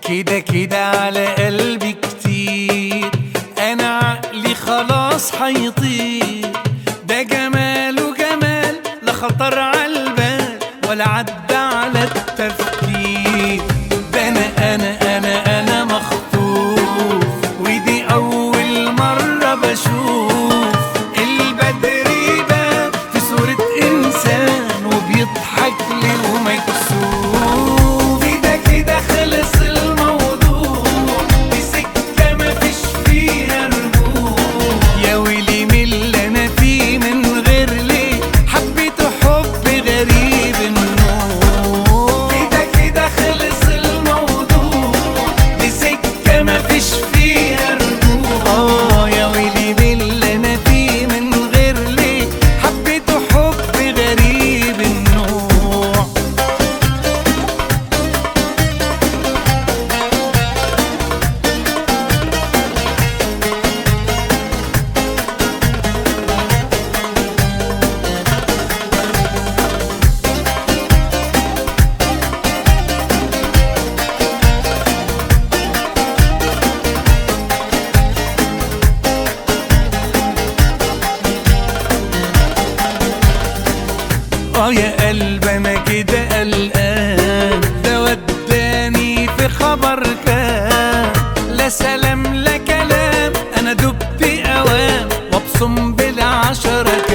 كده كده على قلبي كتير انا عقلي خلاص حيطير ده جماله جمال لا خطر على البال ولا عدى على التفكير ده انا انا انا انا مخطوف ودي اول مرة بشوف البدر يبان في صورة انسان وبيضحك لي ومكسوف كده كده خلص الموضوع دي سكة مفيش فيها رجوع يا ويلي من اللي انا فيه من غير ليه حبيته حب غريب النوع كده كده خلص الموضوع دي سكة مفيش فيها رجوع اه يا ويلي من اللي انا فيه من غير ليه حبيته حب غريب النوع اه يا قلب انا كده قلقان ده وداني في خبر كان لا سلام لا كلام انا دبت اوام وابصم بالعشرة